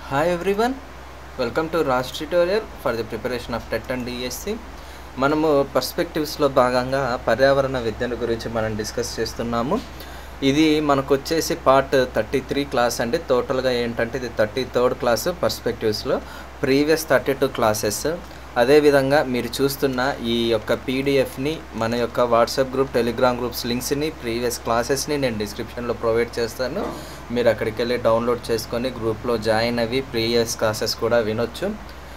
hi everyone welcome to Raj tutorial for the preparation of TET and DSC మనము పర్స్పెక్టివ్స్లో భాగంగా పర్యావరణ విద్యను గురించి మనం డిస్కస్ చేస్తున్నాము ఇది మనకు వచ్చేసి పార్ట్ థర్టీ త్రీ క్లాస్ అండి టోటల్గా ఏంటంటే ఇది థర్టీ థర్డ్ క్లాస్ పర్స్పెక్టివ్స్లో ప్రీవియస్ థర్టీ టూ క్లాసెస్ అదేవిధంగా మీరు చూస్తున్న ఈ యొక్క పీడిఎఫ్ని మన యొక్క వాట్సాప్ గ్రూప్ టెలిగ్రామ్ గ్రూప్స్ లింక్స్ని ప్రీవియస్ క్లాసెస్ని నేను డిస్క్రిప్షన్లో ప్రొవైడ్ చేస్తాను మీరు అక్కడికి వెళ్ళి డౌన్లోడ్ చేసుకొని గ్రూప్లో జాయిన్ అవి ప్రీవియస్ క్లాసెస్ కూడా వినొచ్చు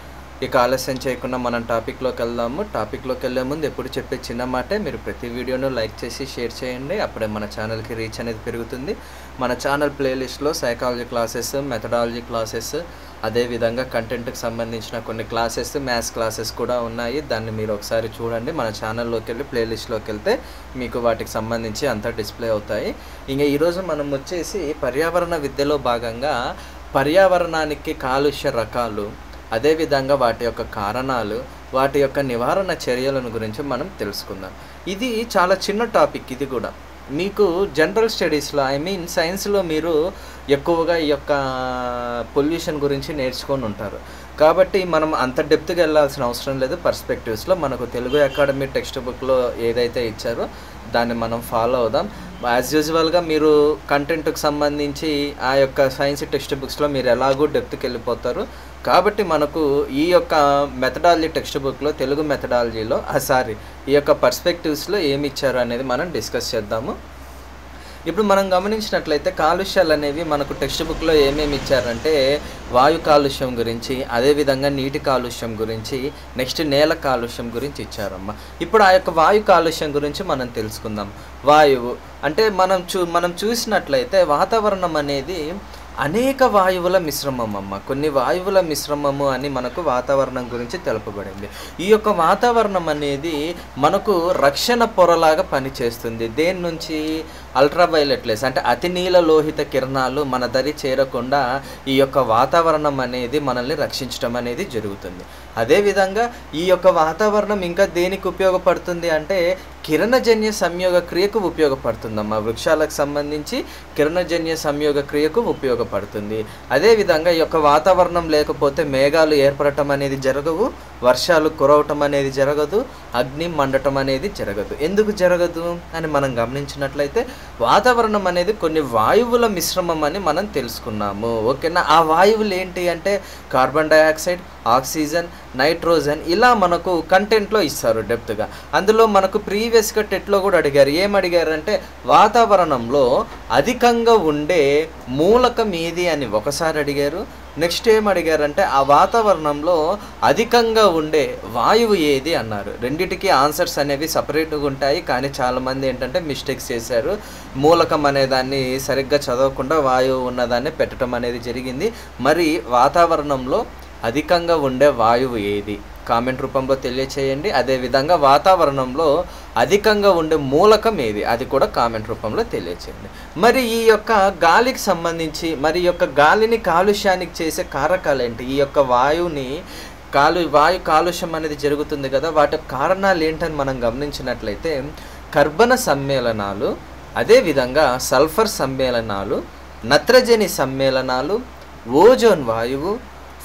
ఇక ఆలస్యం చేయకుండా మనం టాపిక్లోకి వెళ్దాము టాపిక్లోకి వెళ్ళే ముందు ఎప్పుడు చెప్పే చిన్న మాటే మీరు ప్రతి వీడియోను లైక్ చేసి షేర్ చేయండి అప్పుడే మన ఛానల్కి రీచ్ అనేది పెరుగుతుంది మన ఛానల్ ప్లేలిస్ట్లో సైకాలజీ క్లాసెస్ మెథడాలజీ క్లాసెస్ అదేవిధంగా కంటెంట్కి సంబంధించిన కొన్ని క్లాసెస్ మ్యాథ్స్ క్లాసెస్ కూడా ఉన్నాయి దాన్ని మీరు ఒకసారి చూడండి మన ఛానల్లోకి వెళ్ళి ప్లేలిస్ట్లోకి వెళ్తే మీకు వాటికి సంబంధించి అంతా డిస్ప్లే అవుతాయి ఇంకా ఈరోజు మనం వచ్చేసి పర్యావరణ విద్యలో భాగంగా పర్యావరణానికి కాలుష్య రకాలు అదేవిధంగా వాటి యొక్క కారణాలు వాటి యొక్క నివారణ చర్యలను గురించి మనం తెలుసుకుందాం ఇది చాలా చిన్న టాపిక్ ఇది కూడా మీకు జనరల్ స్టడీస్లో ఐ మీన్ సైన్స్లో మీరు ఎక్కువగా ఈ యొక్క పొల్యూషన్ గురించి నేర్చుకొని ఉంటారు కాబట్టి మనం అంత డెప్త్గా వెళ్ళాల్సిన అవసరం లేదు పర్స్పెక్టివ్స్లో మనకు తెలుగు అకాడమీ టెక్స్ట్ బుక్లో ఏదైతే ఇచ్చారో దాన్ని మనం ఫాలో అవుదాం యాజ్ యూజువల్గా మీరు కంటెంట్కి సంబంధించి ఆ యొక్క సైన్స్ టెక్స్ట్ బుక్స్లో మీరు ఎలాగో డెప్త్కి వెళ్ళిపోతారు కాబట్టి మనకు ఈ యొక్క మెథడాలజీ టెక్స్ట్ బుక్లో తెలుగు మెథడాలజీలో సారీ ఈ యొక్క పర్స్పెక్టివ్స్లో ఏమి ఇచ్చారు అనేది మనం డిస్కస్ చేద్దాము ఇప్పుడు మనం గమనించినట్లయితే కాలుష్యాలు అనేవి మనకు టెక్స్ట్ బుక్లో ఏమేమి ఇచ్చారంటే వాయు కాలుష్యం గురించి అదేవిధంగా నీటి కాలుష్యం గురించి నెక్స్ట్ నేల కాలుష్యం గురించి ఇచ్చారమ్మా ఇప్పుడు ఆ యొక్క వాయు కాలుష్యం గురించి మనం తెలుసుకుందాం వాయువు అంటే మనం చూ మనం చూసినట్లయితే వాతావరణం అనేది అనేక వాయువుల మిశ్రమం అమ్మ కొన్ని వాయువుల మిశ్రమము అని మనకు వాతావరణం గురించి తెలుపబడింది ఈ యొక్క వాతావరణం అనేది మనకు రక్షణ పొరలాగా పనిచేస్తుంది దేని నుంచి అల్ట్రావైలెట్ లెస్ అంటే అతి నీల లోహిత కిరణాలు మన దరి చేరకుండా ఈ యొక్క వాతావరణం అనేది మనల్ని రక్షించడం అనేది జరుగుతుంది అదేవిధంగా ఈ యొక్క వాతావరణం ఇంకా దేనికి ఉపయోగపడుతుంది అంటే కిరణజన్య సంయోగ క్రియకు ఉపయోగపడుతుందమ్మా వృక్షాలకు సంబంధించి కిరణజన్య సంయోగ క్రియకు ఉపయోగపడుతుంది అదేవిధంగా ఈ యొక్క వాతావరణం లేకపోతే మేఘాలు ఏర్పడటం అనేది జరగవు వర్షాలు కురవటం అనేది జరగదు అగ్ని మండటం అనేది జరగదు ఎందుకు జరగదు అని మనం గమనించినట్లయితే వాతావరణం అనేది కొన్ని వాయువుల మిశ్రమం అని మనం తెలుసుకున్నాము ఓకేనా ఆ వాయువులు ఏంటి అంటే కార్బన్ డైఆక్సైడ్ ఆక్సిజన్ నైట్రోజన్ ఇలా మనకు కంటెంట్లో ఇస్తారు డెప్త్గా అందులో మనకు ప్రీవియస్గా టెట్లో కూడా అడిగారు ఏం అడిగారంటే వాతావరణంలో అధికంగా ఉండే మూలకం ఏది అని ఒకసారి అడిగారు నెక్స్ట్ ఏం అడిగారంటే ఆ వాతావరణంలో అధికంగా ఉండే వాయువు ఏది అన్నారు రెండిటికి ఆన్సర్స్ అనేవి సపరేట్గా ఉంటాయి కానీ చాలామంది ఏంటంటే మిస్టేక్స్ చేశారు మూలకం అనే దాన్ని సరిగ్గా చదవకుండా వాయువు ఉన్నదాన్ని పెట్టడం అనేది జరిగింది మరి వాతావరణంలో అధికంగా ఉండే వాయువు ఏది కామెంట్ రూపంలో తెలియచేయండి అదేవిధంగా వాతావరణంలో అధికంగా ఉండే మూలకం ఏది అది కూడా కామెంట్ రూపంలో తెలియచేయండి మరి ఈ యొక్క గాలికి సంబంధించి మరి ఈ యొక్క గాలిని కాలుష్యానికి చేసే కారకాలు ఏంటి ఈ యొక్క వాయువుని కాలు వాయు కాలుష్యం అనేది జరుగుతుంది కదా వాటి కారణాలు ఏంటని మనం గమనించినట్లయితే కర్బన సమ్మేళనాలు అదేవిధంగా సల్ఫర్ సమ్మేళనాలు నత్రజని సమ్మేళనాలు ఓజోన్ వాయువు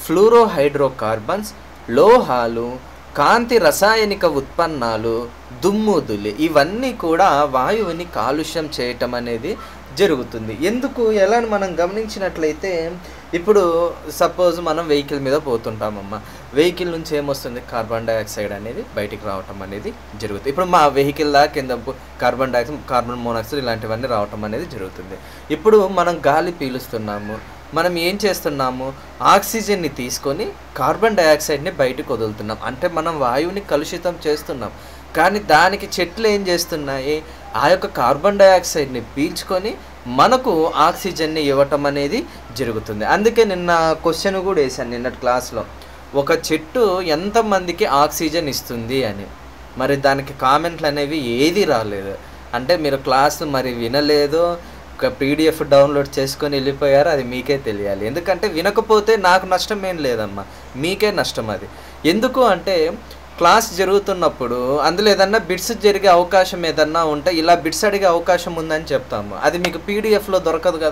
ఫ్లూరోహైడ్రోకార్బన్స్ లోహాలు కాంతి రసాయనిక ఉత్పన్నాలు దుమ్ముదులి ఇవన్నీ కూడా వాయువుని కాలుష్యం చేయటం అనేది జరుగుతుంది ఎందుకు ఎలా అని మనం గమనించినట్లయితే ఇప్పుడు సపోజ్ మనం వెహికల్ మీద పోతుంటామమ్మ వెహికల్ నుంచి ఏమొస్తుంది కార్బన్ డైఆక్సైడ్ అనేది బయటికి రావటం అనేది జరుగుతుంది ఇప్పుడు మా వెహికల్ దాకా కింద కార్బన్ డైఆక్సైడ్ కార్బన్ మోనాక్సైడ్ ఇలాంటివన్నీ రావటం అనేది జరుగుతుంది ఇప్పుడు మనం గాలి పీలుస్తున్నాము మనం ఏం చేస్తున్నాము ఆక్సిజన్ని తీసుకొని కార్బన్ డైఆక్సైడ్ని బయటకు వదులుతున్నాం అంటే మనం వాయువుని కలుషితం చేస్తున్నాం కానీ దానికి చెట్లు ఏం చేస్తున్నాయి ఆ యొక్క కార్బన్ డైఆక్సైడ్ని పీల్చుకొని మనకు ఆక్సిజన్ని ఇవ్వటం అనేది జరుగుతుంది అందుకే నిన్న క్వశ్చన్ కూడా వేశాను నిన్నటి క్లాస్లో ఒక చెట్టు ఎంతమందికి ఆక్సిజన్ ఇస్తుంది అని మరి దానికి కామెంట్లు అనేవి ఏది రాలేదు అంటే మీరు క్లాస్ మరి వినలేదో ఒక పీడిఎఫ్ డౌన్లోడ్ చేసుకొని వెళ్ళిపోయారు అది మీకే తెలియాలి ఎందుకంటే వినకపోతే నాకు నష్టం ఏం లేదమ్మా మీకే నష్టం అది ఎందుకు అంటే క్లాస్ జరుగుతున్నప్పుడు అందులో ఏదన్నా బిట్స్ జరిగే అవకాశం ఏదన్నా ఉంటే ఇలా బిట్స్ అడిగే అవకాశం ఉందని చెప్తాము అది మీకు పీడిఎఫ్లో దొరకదు కదా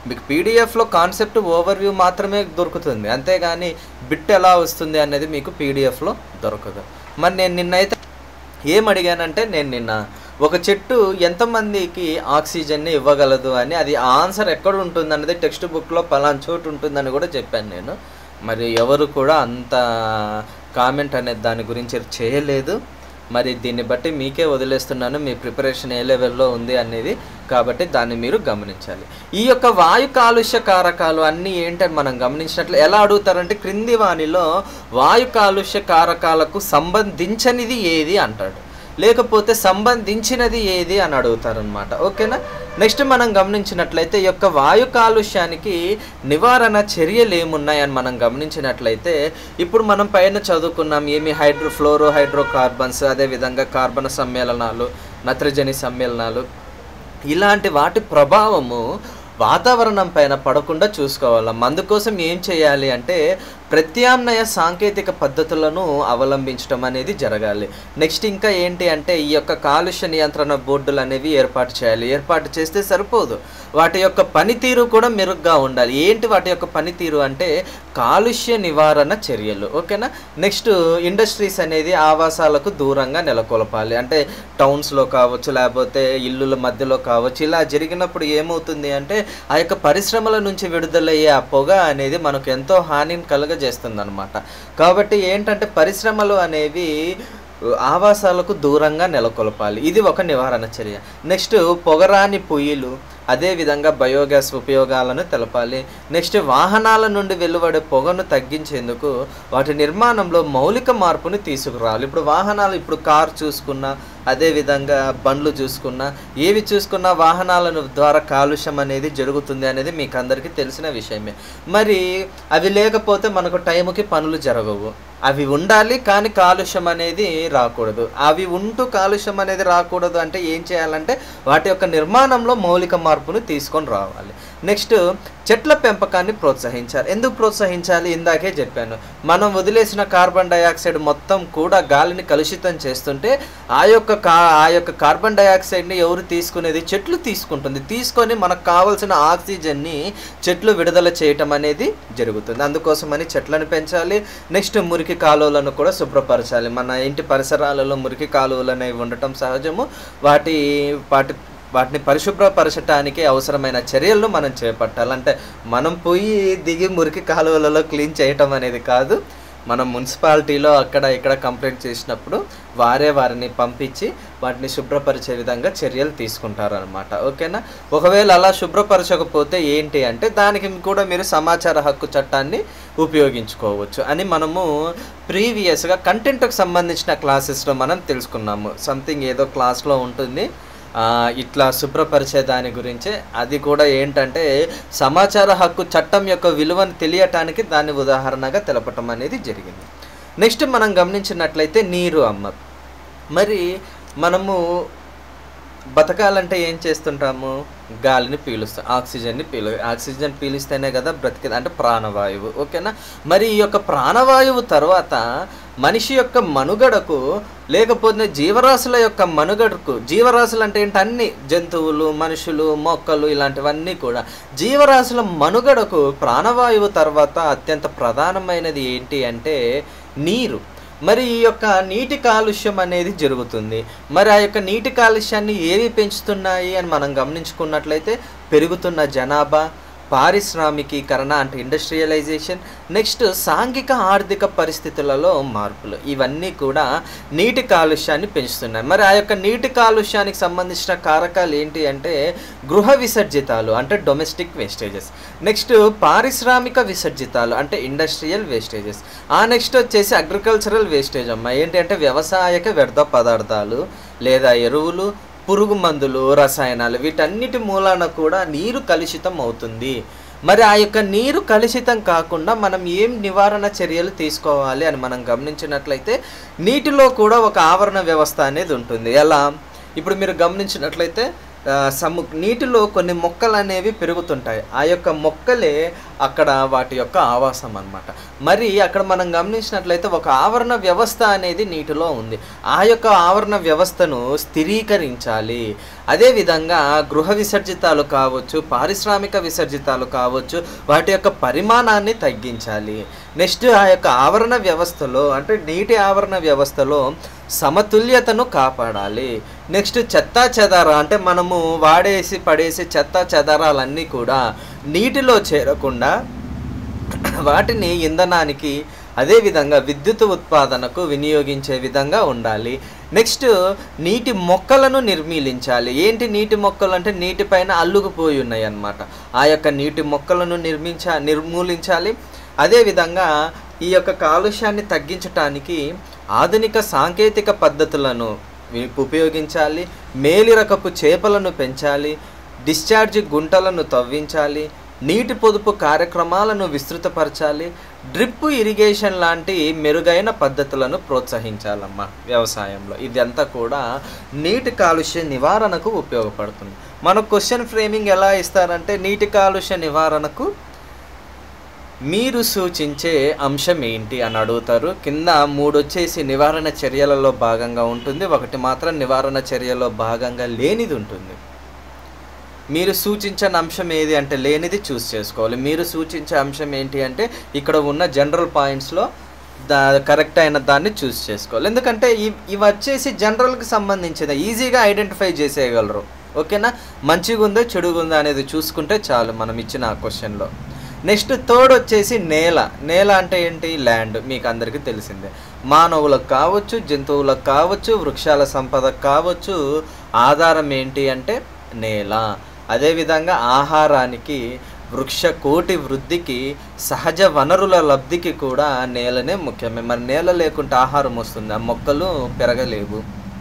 మీకు పీడిఎఫ్లో కాన్సెప్ట్ ఓవర్వ్యూ మాత్రమే దొరుకుతుంది అంతేగాని బిట్ ఎలా వస్తుంది అనేది మీకు పీడిఎఫ్లో దొరకదు మరి నేను నిన్నైతే ఏం అడిగానంటే నేను నిన్న ఒక చెట్టు ఎంతమందికి ఆక్సిజన్ని ఇవ్వగలదు అని అది ఆన్సర్ ఎక్కడ ఉంటుంది అనేది టెక్స్ట్ బుక్లో పలానా చోటు ఉంటుందని కూడా చెప్పాను నేను మరి ఎవరు కూడా అంత కామెంట్ అనేది దాని గురించి చేయలేదు మరి దీన్ని బట్టి మీకే వదిలేస్తున్నాను మీ ప్రిపరేషన్ ఏ లెవెల్లో ఉంది అనేది కాబట్టి దాన్ని మీరు గమనించాలి ఈ యొక్క వాయు కాలుష్య కారకాలు అన్నీ ఏంటని మనం గమనించినట్లు ఎలా అడుగుతారంటే క్రింది వానిలో వాయు కాలుష్య కారకాలకు సంబంధించనిది ఏది అంటాడు లేకపోతే సంబంధించినది ఏది అని అడుగుతారనమాట ఓకేనా నెక్స్ట్ మనం గమనించినట్లయితే ఈ యొక్క వాయు కాలుష్యానికి నివారణ చర్యలు ఏమున్నాయని మనం గమనించినట్లయితే ఇప్పుడు మనం పైన చదువుకున్నాం ఏమి హైడ్రో ఫ్లోరో హైడ్రో కార్బన్స్ అదేవిధంగా కార్బన్ సమ్మేళనాలు నత్రజని సమ్మేళనాలు ఇలాంటి వాటి ప్రభావము వాతావరణం పైన పడకుండా చూసుకోవాలి అందుకోసం ఏం చేయాలి అంటే ప్రత్యామ్నాయ సాంకేతిక పద్ధతులను అవలంబించడం అనేది జరగాలి నెక్స్ట్ ఇంకా ఏంటి అంటే ఈ యొక్క కాలుష్య నియంత్రణ బోర్డులు అనేవి ఏర్పాటు చేయాలి ఏర్పాటు చేస్తే సరిపోదు వాటి యొక్క పనితీరు కూడా మెరుగ్గా ఉండాలి ఏంటి వాటి యొక్క పనితీరు అంటే కాలుష్య నివారణ చర్యలు ఓకేనా నెక్స్ట్ ఇండస్ట్రీస్ అనేది ఆవాసాలకు దూరంగా నెలకొల్పాలి అంటే టౌన్స్లో కావచ్చు లేకపోతే ఇల్లుల మధ్యలో కావచ్చు ఇలా జరిగినప్పుడు ఏమవుతుంది అంటే ఆ యొక్క పరిశ్రమల నుంచి విడుదలయ్యే ఆ పొగ అనేది మనకు ఎంతో హానిని కలుగజేస్తుంది అనమాట కాబట్టి ఏంటంటే పరిశ్రమలు అనేవి ఆవాసాలకు దూరంగా నెలకొల్పాలి ఇది ఒక నివారణ చర్య నెక్స్ట్ పొగరాని పొయ్యిలు అదేవిధంగా బయోగ్యాస్ ఉపయోగాలను తెలపాలి నెక్స్ట్ వాహనాల నుండి వెలువడే పొగను తగ్గించేందుకు వాటి నిర్మాణంలో మౌలిక మార్పుని తీసుకురావాలి ఇప్పుడు వాహనాలు ఇప్పుడు కార్ చూసుకున్నా అదేవిధంగా బండ్లు చూసుకున్నా ఏవి చూసుకున్నా వాహనాలను ద్వారా కాలుష్యం అనేది జరుగుతుంది అనేది మీకు అందరికీ తెలిసిన విషయమే మరి అవి లేకపోతే మనకు టైంకి పనులు జరగవు అవి ఉండాలి కానీ కాలుష్యం అనేది రాకూడదు అవి ఉంటూ కాలుష్యం అనేది రాకూడదు అంటే ఏం చేయాలంటే వాటి యొక్క నిర్మాణంలో మౌలిక మార్పును తీసుకొని రావాలి నెక్స్ట్ చెట్ల పెంపకాన్ని ప్రోత్సహించాలి ఎందుకు ప్రోత్సహించాలి ఇందాకే చెప్పాను మనం వదిలేసిన కార్బన్ డయాక్సైడ్ మొత్తం కూడా గాలిని కలుషితం చేస్తుంటే ఆ యొక్క కా ఆ యొక్క కార్బన్ డయాక్సైడ్ని ఎవరు తీసుకునేది చెట్లు తీసుకుంటుంది తీసుకొని మనకు కావాల్సిన ఆక్సిజన్ని చెట్లు విడుదల చేయటం అనేది జరుగుతుంది అందుకోసమని చెట్లను పెంచాలి నెక్స్ట్ మురికి కాలువలను కూడా శుభ్రపరచాలి మన ఇంటి పరిసరాలలో మురికి కాలువలు అనేవి ఉండటం సహజము వాటి వాటి వాటిని పరిశుభ్రపరచడానికి అవసరమైన చర్యలను మనం చేపట్టాలి అంటే మనం పోయి దిగి మురికి కాలువలలో క్లీన్ చేయటం అనేది కాదు మనం మున్సిపాలిటీలో అక్కడ ఇక్కడ కంప్లైంట్ చేసినప్పుడు వారే వారిని పంపించి వాటిని శుభ్రపరిచే విధంగా చర్యలు తీసుకుంటారనమాట ఓకేనా ఒకవేళ అలా శుభ్రపరచకపోతే ఏంటి అంటే దానికి కూడా మీరు సమాచార హక్కు చట్టాన్ని ఉపయోగించుకోవచ్చు అని మనము ప్రీవియస్గా కంటెంట్కి సంబంధించిన క్లాసెస్లో మనం తెలుసుకున్నాము సంథింగ్ ఏదో క్లాస్లో ఉంటుంది ఆ, ఇట్లా శుభ్రపరిచే దాని గురించి అది కూడా ఏంటంటే సమాచార హక్కు చట్టం యొక్క విలువను తెలియటానికి దాన్ని ఉదాహరణగా తెలపటం అనేది జరిగింది నెక్స్ట్ మనం గమనించినట్లయితే నీరు అమ్మ మరి మనము బతకాలంటే ఏం చేస్తుంటాము గాలిని పీలుస్తాం ఆక్సిజన్ని పీలు ఆక్సిజన్ పీలిస్తేనే కదా బ్రతికేది అంటే ప్రాణవాయువు ఓకేనా మరి ఈ యొక్క ప్రాణవాయువు తర్వాత మనిషి యొక్క మనుగడకు లేకపోతే జీవరాశుల యొక్క మనుగడకు జీవరాశులు అంటే ఏంటి అన్ని జంతువులు మనుషులు మొక్కలు ఇలాంటివన్నీ కూడా జీవరాశుల మనుగడకు ప్రాణవాయువు తర్వాత అత్యంత ప్రధానమైనది ఏంటి అంటే నీరు మరి ఈ యొక్క నీటి కాలుష్యం అనేది జరుగుతుంది మరి ఆ యొక్క నీటి కాలుష్యాన్ని ఏవి పెంచుతున్నాయి అని మనం గమనించుకున్నట్లయితే పెరుగుతున్న జనాభా పారిశ్రామికీకరణ అంటే ఇండస్ట్రియలైజేషన్ నెక్స్ట్ సాంఘిక ఆర్థిక పరిస్థితులలో మార్పులు ఇవన్నీ కూడా నీటి కాలుష్యాన్ని పెంచుతున్నాయి మరి ఆ యొక్క నీటి కాలుష్యానికి సంబంధించిన కారకాలు ఏంటి అంటే గృహ విసర్జితాలు అంటే డొమెస్టిక్ వేస్టేజెస్ నెక్స్ట్ పారిశ్రామిక విసర్జితాలు అంటే ఇండస్ట్రియల్ వేస్టేజెస్ ఆ నెక్స్ట్ వచ్చేసి అగ్రికల్చరల్ వేస్టేజ్ అమ్మ ఏంటి అంటే వ్యవసాయక వ్యర్థ పదార్థాలు లేదా ఎరువులు పురుగు మందులు రసాయనాలు వీటన్నిటి మూలాన కూడా నీరు కలుషితం అవుతుంది మరి ఆ యొక్క నీరు కలుషితం కాకుండా మనం ఏం నివారణ చర్యలు తీసుకోవాలి అని మనం గమనించినట్లయితే నీటిలో కూడా ఒక ఆవరణ వ్యవస్థ అనేది ఉంటుంది ఎలా ఇప్పుడు మీరు గమనించినట్లయితే ఆ, సము నీటిలో కొన్ని మొక్కలు అనేవి పెరుగుతుంటాయి ఆ యొక్క మొక్కలే అక్కడ వాటి యొక్క ఆవాసం అన్నమాట మరి అక్కడ మనం గమనించినట్లయితే ఒక ఆవరణ వ్యవస్థ అనేది నీటిలో ఉంది ఆ యొక్క ఆవరణ వ్యవస్థను స్థిరీకరించాలి అదేవిధంగా గృహ విసర్జితాలు కావచ్చు పారిశ్రామిక విసర్జితాలు కావచ్చు వాటి యొక్క పరిమాణాన్ని తగ్గించాలి నెక్స్ట్ ఆ యొక్క ఆవరణ వ్యవస్థలో అంటే నీటి ఆవరణ వ్యవస్థలో సమతుల్యతను కాపాడాలి నెక్స్ట్ చెత్త చెదార అంటే మనము వాడేసి పడేసి చెత్త చెదారాలన్నీ కూడా నీటిలో చేరకుండా వాటిని ఇంధనానికి అదేవిధంగా విద్యుత్ ఉత్పాదనకు వినియోగించే విధంగా ఉండాలి నెక్స్ట్ నీటి మొక్కలను నిర్మీలించాలి ఏంటి నీటి మొక్కలు అంటే నీటిపైన అల్లుకుపోయి ఉన్నాయి అన్నమాట ఆ యొక్క నీటి మొక్కలను నిర్మించ నిర్మూలించాలి అదేవిధంగా ఈ యొక్క కాలుష్యాన్ని తగ్గించటానికి ఆధునిక సాంకేతిక పద్ధతులను వి- ఉపయోగించాలి మేలిరకపు చేపలను పెంచాలి డిశ్చార్జ్ గుంటలను తవ్వించాలి నీటి పొదుపు కార్యక్రమాలను విస్తృతపరచాలి డ్రిప్ ఇరిగేషన్ లాంటి మెరుగైన పద్ధతులను ప్రోత్సహించాలమ్మా వ్యవసాయంలో ఇదంతా కూడా నీటి కాలుష్య నివారణకు ఉపయోగపడుతుంది మన క్వశ్చన్ ఫ్రేమింగ్ ఎలా ఇస్తారంటే నీటి కాలుష్య నివారణకు మీరు సూచించే అంశం ఏంటి అని అడుగుతారు కింద మూడు వచ్చేసి నివారణ చర్యలలో భాగంగా ఉంటుంది ఒకటి మాత్రం నివారణ చర్యలో భాగంగా లేనిది ఉంటుంది మీరు సూచించిన అంశం ఏది అంటే లేనిది చూస్ చేసుకోవాలి మీరు సూచించే అంశం ఏంటి అంటే ఇక్కడ ఉన్న జనరల్ పాయింట్స్లో దా కరెక్ట్ అయిన దాన్ని చూస్ చేసుకోవాలి ఎందుకంటే ఇవి ఇవి వచ్చేసి జనరల్కి సంబంధించిన ఈజీగా ఐడెంటిఫై చేసేయగలరు ఓకేనా మంచిగా ఉందో చెడుగా ఉందో అనేది చూసుకుంటే చాలు మనం ఇచ్చిన ఆ క్వశ్చన్లో నెక్స్ట్ థర్డ్ వచ్చేసి నేల నేల అంటే ఏంటి ల్యాండ్ మీకు అందరికీ తెలిసిందే మానవులకు కావచ్చు జంతువులకు కావచ్చు వృక్షాల సంపదకు కావచ్చు ఆధారం ఏంటి అంటే నేల అదేవిధంగా ఆహారానికి వృక్ష కోటి వృద్ధికి సహజ వనరుల లబ్ధికి కూడా నేలనే ముఖ్యమే మరి నేల లేకుంటే ఆహారం వస్తుంది ఆ మొక్కలు పెరగలేవు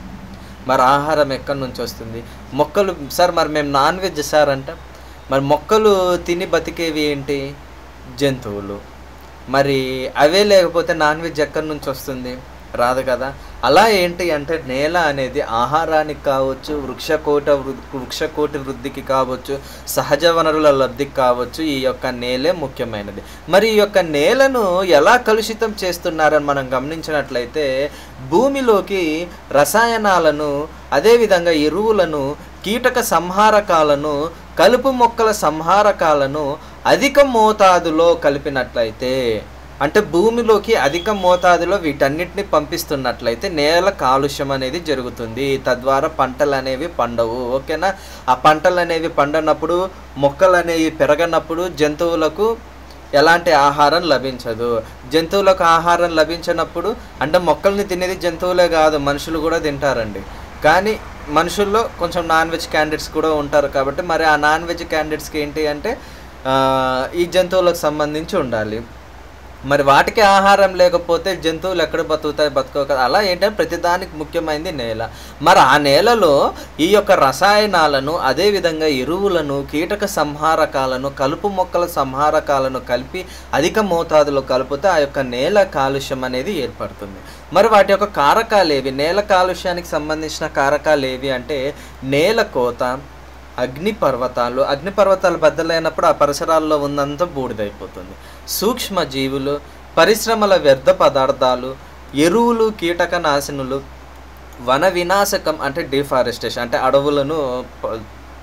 మరి ఆహారం ఎక్కడి నుంచి వస్తుంది మొక్కలు సార్ మరి మేము నాన్ వెజ్ సార్ అంట మరి మొక్కలు తిని బతికేవి ఏంటి జంతువులు మరి అవే లేకపోతే నాన్ వెజ్ ఎక్కడి నుంచి వస్తుంది రాదు కదా అలా ఏంటి అంటే నేల అనేది ఆహారానికి కావచ్చు వృక్షకోట వృ- వృక్షకోటి వృద్ధికి కావచ్చు సహజ వనరుల లబ్ధికి కావచ్చు ఈ యొక్క నేలే ముఖ్యమైనది మరి ఈ యొక్క నేలను ఎలా కలుషితం చేస్తున్నారని మనం గమనించినట్లయితే భూమిలోకి రసాయనాలను అదేవిధంగా ఎరువులను కీటక సంహారకాలను కలుపు మొక్కల సంహారకాలను అధిక మోతాదులో కలిపినట్లయితే అంటే భూమిలోకి అధిక మోతాదులో వీటన్నిటిని పంపిస్తున్నట్లయితే నేల కాలుష్యం అనేది జరుగుతుంది తద్వారా పంటలు అనేవి పండవు ఓకేనా ఆ పంటలు అనేవి పండనప్పుడు మొక్కలు అనేవి పెరగనప్పుడు జంతువులకు ఎలాంటి ఆహారం లభించదు జంతువులకు ఆహారం లభించినప్పుడు అంటే మొక్కల్ని తినేది జంతువులే కాదు మనుషులు కూడా తింటారండి కానీ మనుషుల్లో కొంచెం నాన్ వెజ్ క్యాండిడేట్స్ కూడా ఉంటారు కాబట్టి మరి ఆ నాన్ వెజ్ క్యాండిడేట్స్కి ఏంటి అంటే ఆ, ఈ జంతువులకు సంబంధించి ఉండాలి మరి వాటికి ఆహారం లేకపోతే జంతువులు ఎక్కడ బతుకుతాయి బతుకో కదా అలా ఏంటంటే ప్రతిదానికి ముఖ్యమైనది నేల మరి ఆ నేలలో ఈ యొక్క రసాయనాలను అదేవిధంగా ఎరువులను కీటక సంహారకాలను కలుపు మొక్కల సంహారకాలను కలిపి అధిక మోతాదులో కలిపితే ఆ యొక్క నేల కాలుష్యం అనేది ఏర్పడుతుంది మరి వాటి యొక్క కారకాలు ఏవి నేల కాలుష్యానికి సంబంధించిన కారకాలు ఏవి అంటే నేల కోత అగ్నిపర్వతాలు అగ్నిపర్వతాలు బద్దలైనప్పుడు ఆ పరిసరాల్లో ఉన్నంత బూడిదైపోతుంది సూక్ష్మ జీవులు పరిశ్రమల వ్యర్థ పదార్థాలు ఎరువులు కీటక నాశనులు వన వినాశకం అంటే డిఫారెస్టేషన్ అంటే అడవులను ప-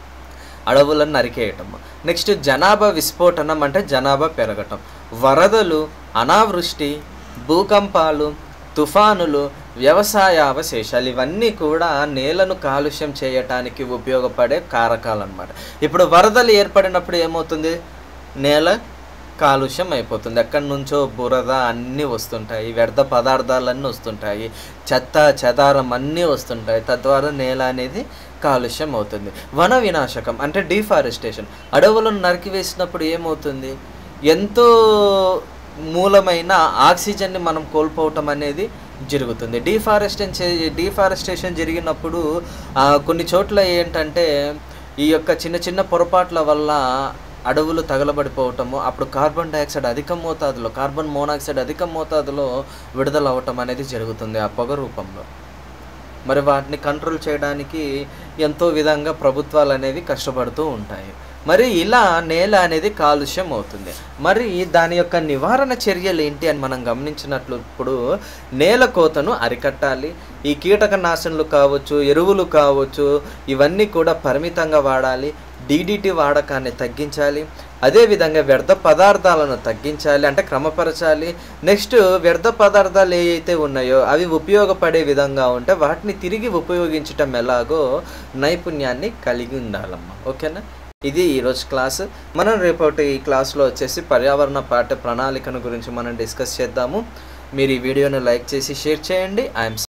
అడవులను నరికేయటం నెక్స్ట్ జనాభా విస్ఫోటనం అంటే జనాభా పెరగటం వరదలు అనావృష్టి భూకంపాలు తుఫానులు వ్యవసాయ అవశేషాలు ఇవన్నీ కూడా నేలను కాలుష్యం చేయటానికి ఉపయోగపడే కారకాలు అన్నమాట ఇప్పుడు వరదలు ఏర్పడినప్పుడు ఏమవుతుంది నేల కాలుష్యం అయిపోతుంది ఎక్కడి నుంచో బురద అన్నీ వస్తుంటాయి వ్యర్థ పదార్థాలన్నీ వస్తుంటాయి చెత్త చెదారం అన్నీ వస్తుంటాయి తద్వారా నేల అనేది కాలుష్యం అవుతుంది వన వినాశకం అంటే డిఫారెస్టేషన్ అడవులను నరికివేసినప్పుడు ఏమవుతుంది ఎంతో మూలమైన ఆక్సిజన్ని మనం కోల్పోవటం అనేది జరుగుతుంది డిఫారెస్టేషన్ చే డిఫారెస్టేషన్ జరిగినప్పుడు ఆ, కొన్ని చోట్ల ఏంటంటే ఈ యొక్క చిన్న చిన్న పొరపాట్ల వల్ల అడవులు తగలబడిపోవటము అప్పుడు కార్బన్ డైఆక్సైడ్ అధిక మోతాదులో కార్బన్ మోనాక్సైడ్ అధిక మోతాదులో విడుదల అవ్వటం అనేది జరుగుతుంది ఆ పొగ రూపంలో మరి వాటిని కంట్రోల్ చేయడానికి ఎంతో విధంగా ప్రభుత్వాలు అనేవి కష్టపడుతూ ఉంటాయి మరి ఇలా నేల అనేది కాలుష్యం అవుతుంది మరి దాని యొక్క నివారణ చర్యలు ఏంటి అని మనం గమనించినట్లు ఇప్పుడు నేల కోతను అరికట్టాలి ఈ కీటక నాశనలు కావచ్చు ఎరువులు కావచ్చు ఇవన్నీ కూడా పరిమితంగా వాడాలి డీడీటీ వాడకాన్ని తగ్గించాలి అదేవిధంగా వ్యర్థ పదార్థాలను తగ్గించాలి అంటే క్రమపరచాలి నెక్స్ట్ వ్యర్థ పదార్థాలు ఏవైతే ఉన్నాయో అవి ఉపయోగపడే విధంగా ఉంటే వాటిని తిరిగి ఉపయోగించటం ఎలాగో నైపుణ్యాన్ని కలిగి ఉండాలమ్మా ఓకేనా ఇది ఈరోజు క్లాస్ మనం రేపటి ఈ క్లాస్లో వచ్చేసి పర్యావరణ పాఠ్య ప్రణాళికను గురించి మనం డిస్కస్ చేద్దాము మీరు ఈ వీడియోని లైక్ చేసి షేర్ చేయండి ఐఎమ్